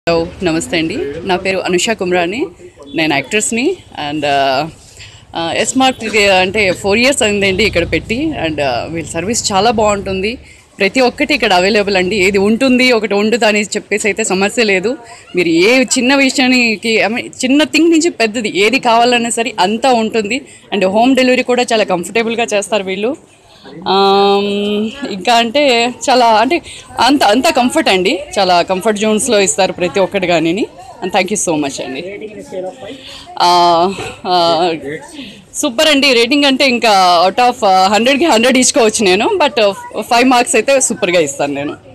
hello నమస్తే అండి నా పేరు అనుష కుమ్రాని నేను యాక్ట్రెస్ని అండ్ ఎస్ మార్క్ అంటే ఫోర్ ఇయర్స్ అయిందండి ఇక్కడ పెట్టి అండ్ వీళ్ళ సర్వీస్ చాలా బాగుంటుంది ప్రతి ఒక్కటి ఇక్కడ అవైలబుల్ అండి ఏది ఉంటుంది ఒకటి ఉండదు అని చెప్పేసి అయితే సమస్య లేదు మీరు ఏ చిన్న విషయానికి I mean, చిన్న థింగ్ నుంచి పెద్దది ఏది కావాలన్నా సరే అంతా ఉంటుంది అండ్ హోమ్ డెలివరీ కూడా చాలా కంఫర్టబుల్గా చేస్తారు వీళ్ళు ఆమ్, ఇంకా అంటే చాలా అంటే అంత అంత కంఫర్ట్ అండి చాలా కంఫర్ట్ జోన్స్లో ఇస్తారు ప్రతి ఒక్కటి కానీ and thank you so much అండి సూపర్ అండి రేటింగ్ అంటే ఇంకా అవుట్ ఆఫ్ హండ్రెడ్కి హండ్రెడ్ ఇచ్చుకోవచ్చు నేను బట్ ఫైవ్ మార్క్స్ అయితే సూపర్గా ఇస్తాను నేను